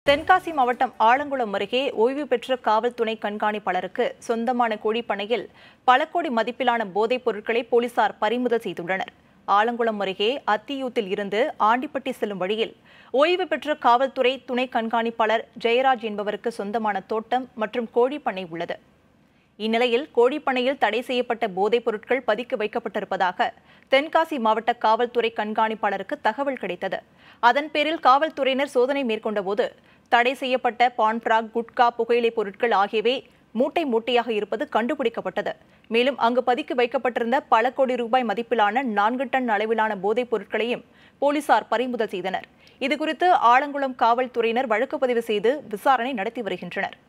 தென்காசி மாவட்டம் ஆலங்குளம் அருகே ஓய்வு பெற்ற காவல் துணை கண்காணிப்பாளருக்கு சொந்தமான கோழிப்பண்ணையில் பல கோடி மதிப்பிலான போதைப் பொருட்களை போலீசார் பறிமுதல் செய்துள்ளனர் ஆலங்குளம் அருகே அத்தியூத்தில் இருந்து ஆண்டிப்பட்டி செல்லும் வழியில் ஓய்வு பெற்ற காவல்துறை துணை கண்காணிப்பாளர் ஜெயராஜ் என்பவருக்கு சொந்தமான தோட்டம் மற்றும் கோழிப்பண்ணை உள்ளது இந்நிலையில் கோழிப்பண்ணையில் தடை செய்யப்பட்ட போதைப் பொருட்கள் பதுக்கி வைக்கப்பட்டிருப்பதாக தென்காசி மாவட்ட காவல்துறை கண்காணிப்பாளருக்கு தகவல் கிடைத்தது அதன் பேரில் காவல்துறையினர் சோதனை மேற்கொண்டபோது தடை செய்யப்பட்ட பான்பிராக் குட்கா புகையிலைப் பொருட்கள் ஆகியவை மூட்டை மூட்டையாக இருப்பது கண்டுபிடிக்கப்பட்டது மேலும் அங்கு பதுக்கி வைக்கப்பட்டிருந்த பல கோடி ரூபாய் மதிப்பிலான நான்கு டன் அளவிலான போதைப் பொருட்களையும் போலீசார் பறிமுதல் செய்தனர் இதுகுறித்து ஆலங்குளம் காவல்துறையினர் வழக்கு பதிவு செய்து விசாரணை நடத்தி வருகின்றனர்